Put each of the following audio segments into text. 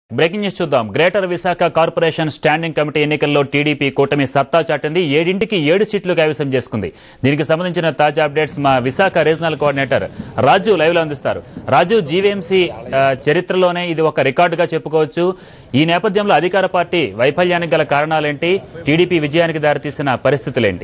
breaking news చూద్దాం greater Visakha corporation standing committee ఎన్నికల్లో TDP కూటమి సత్తా చాటింది ఏడింటికి ఏడు సీట్లు కైవసం చేసుకుంది దీనికి సంబంధించిన తాజా అప్డేట్స్ మా Visakha regional coordinator Raju live లో అందిస్తారు రాజు జీవీఎంసీ ఆ, చరిత్రలోనే ఇది ఒక రికార్డుగా చెప్పుకోవచ్చు ఈ నేపథ్యంలో అధికార పార్టీ వైఫల్యానికి గల కారణాలేంటి టీడీపీ విజయానికి దారితీసిన పరిస్థితులేంటి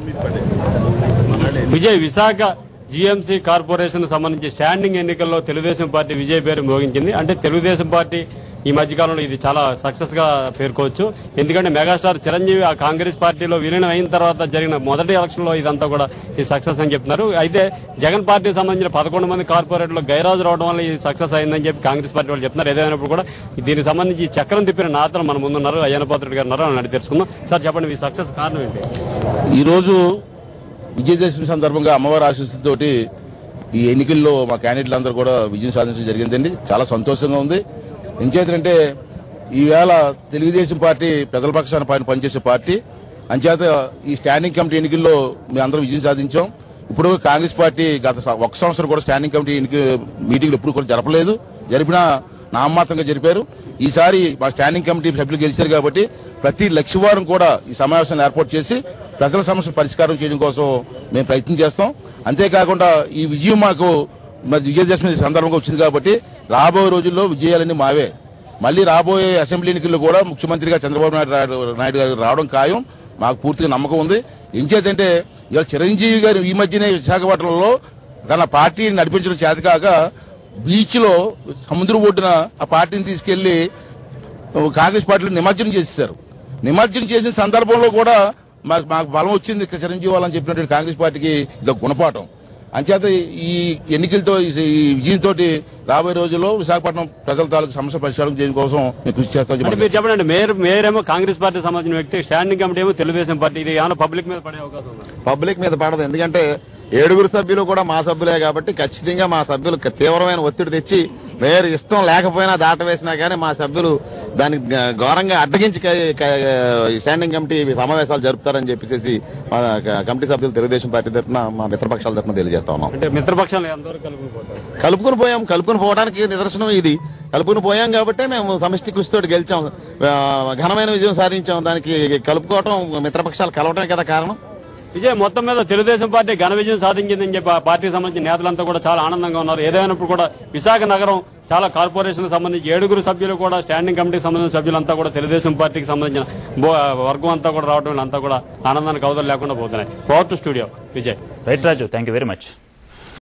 విజయ్ విశాఖ జీఎంసీ కార్పొరేషన్ సంబంధించి స్టాండింగ్ ఎన్నికల్లో తెలుగుదేశం పార్టీ విజయ్ పేరు మోగించింది అంటే తెలుగుదేశం పార్టీ ఈ మధ్యకాలంలో ఇది చాలా సక్సెస్ గా పేర్కోవచ్చు ఎందుకంటే మెగాస్టార్ చిరంజీవి ఆ కాంగ్రెస్ పార్టీలో విలీనం అయిన తర్వాత జరిగిన మొదటి ఎలక్షన్ లో ఇదంతా కూడా ఇది సక్సెస్ అని చెప్తున్నారు అయితే జగన్ పార్టీకి సంబంధించిన పదకొండు మంది కార్పొరేట్లు గైరాజు రావడం వల్ల ఇది సక్సెస్ అయిందని చెప్పి కాంగ్రెస్ పార్టీ వాళ్ళు చెప్తున్నారు ఏదైనప్పుడు కూడా దీనికి సంబంధించి ఈ చక్రం తిప్పిన నాతలు మన ముందున్నారు అయ్యనపాత్రుడు గారు ఉన్నారు వాళ్ళని అడిగి తెలుసుకుందాం సార్ చెప్పండి ఈ సక్సెస్ కారణం ఏంటి ఈరోజు విజయదశమి సందర్భంగా అమ్మవారి ఆశీస్సులతోటి ఈ ఎన్నికల్లో మా క్యాండిడేట్లందరూ కూడా విజయం సాధించడం జరిగిందండి చాలా సంతోషంగా ఉంది ఎంచేతంటే ఈవేళ తెలుగుదేశం పార్టీ ప్రజల పక్షాన పైన పనిచేసే పార్టీ అంచేత ఈ స్టాండింగ్ కమిటీ ఎన్నికల్లో మేము అందరం విజయం సాధించాం ఇప్పుడు కాంగ్రెస్ పార్టీ గత స- ఒక సంవత్సరం కూడా స్టాండింగ్ కమిటీ ఎన్నిక మీటింగ్లు ఎప్పుడు కూడా జరపలేదు జరిపినా నామమాత్రంగా జరిపారు ఈసారి మా స్టాండింగ్ కమిటీ సభ్యులు గెలిచారు కాబట్టి ప్రతి లక్షవారం కూడా ఈ సమావేశాన్ని ఏర్పాటు చేసి ప్రజల సమస్యలు పరిష్కారం చేయడం కోసం మేము ప్రయత్నం చేస్తాం అంతేకాకుండా ఈ విజయం మాకు మరి విజయదశమి సందర్భంగా వచ్చింది కాబట్టి రాబోయే రోజుల్లో విజయాలన్నీ మావే మళ్ళీ రాబోయే అసెంబ్లీ ఎన్నికల్లో కూడా ముఖ్యమంత్రిగా చంద్రబాబు నాయుడు రా- నాయుడు గారు రావడం ఖాయం మాకు పూర్తిగా నమ్మకం ఉంది ఎంచేతంటే ఇవాళ చిరంజీవి గారు ఈ మధ్యనే విశాఖపట్నంలో తన పార్టీని నడిపించడం చేతకాక బీచ్ లో సముద్రం ఒడ్డున ఆ పార్టీని తీసుకెళ్లి కాంగ్రెస్ పార్టీలో నిమజ్జనం చేసేశారు నిమజ్జనం చేసిన సందర్భంలో కూడా మాకు మాకు బలం వచ్చింది ఇక చిరంజీవి వాళ్ళని చెప్పినట్టు కాంగ్రెస్ పార్టీకి ఇది ఒక గుణపాఠం అంచేత ఈ ఎన్నికలతో ఈ ఈ విజయంతో రాబోయే రోజుల్లో విశాఖపట్నం ప్రజల తాలూకు సమస్య పరిష్కారం చేయడం కోసం మేము కృషి చేస్తామని అంటే చెప్పండి మీరు చెప్పండి మేయర్ మేయర్ ఏమో కాంగ్రెస్ పార్టీ సంబంధించిన వ్యక్తి స్టాండింగ్ కమిటీ ఏమో తెలుగుదేశం పార్టీ ఇది ఏమైనా పబ్లిక్ మీద పడే అవకాశం ఉందా పబ్లిక్ మీద పడదు ఎందుకంటే ఏడుగురు సభ్యులు కూడా మా సభ్యులే కాబట్టి ఖచ్చితంగా మా సభ్యులు తీవ్రమైన ఒత్తిడి తెచ్చి మేయర్ ఇష్టం లేకపోయినా దాటవేసినా కానీ మా సభ్యులు దానికి గ- ఘోరంగా అడ్డగించి క- క- ఈ స్టాండింగ్ కమిటీ సమావేశాలు జరుపుతారని చెప్పేసి మా క- కమిటీ సభ్యులు తెలుగుదేశం పార్టీ తరఫున మా మిత్రపక్షాల తరఫున తెలియజేస్తా ఉన్నాం అంటే మిత్రపక్షాలు ఎంతవరకు కలుపుకుపోతారు కలుపుకుని పోయాం కలుపుకుని పోవడానికి నిదర్శనం ఇది కలుపుకుని పోయాం కాబట్టి మేము సమిష్టి కృషితో గెలిచాం ఆ, ఘనమైన విజయం సాధించాం దానికి కలుపుకోవటం మిత్రపక్షాలు కలవటమే కదా కారణం విజయ్ మొత్తం మీద తెలుగుదేశం పార్టీ ఘన విజయం సాధించిందని చెప్పి ఆ పార్టీకి సంబంధించిన నేతలంతా కూడా చాలా ఆనందంగా ఉన్నారు ఏదైనప్పుడు కూడా విశాఖ నగరం చాలా కార్పొరేషన్ సంబంధించి ఏడుగురు సభ్యులు కూడా స్టాండింగ్ కమిటీకి సంబంధించిన సభ్యులంతా కూడా తెలుగుదేశం పార్టీకి సంబంధించిన బో- వర్గం అంతా కూడా రావడం వీళ్ళంతా కూడా ఆనందానికి అవధులు లేకుండా పోతున్నాయి power to studio Vijay right Raju thank you very much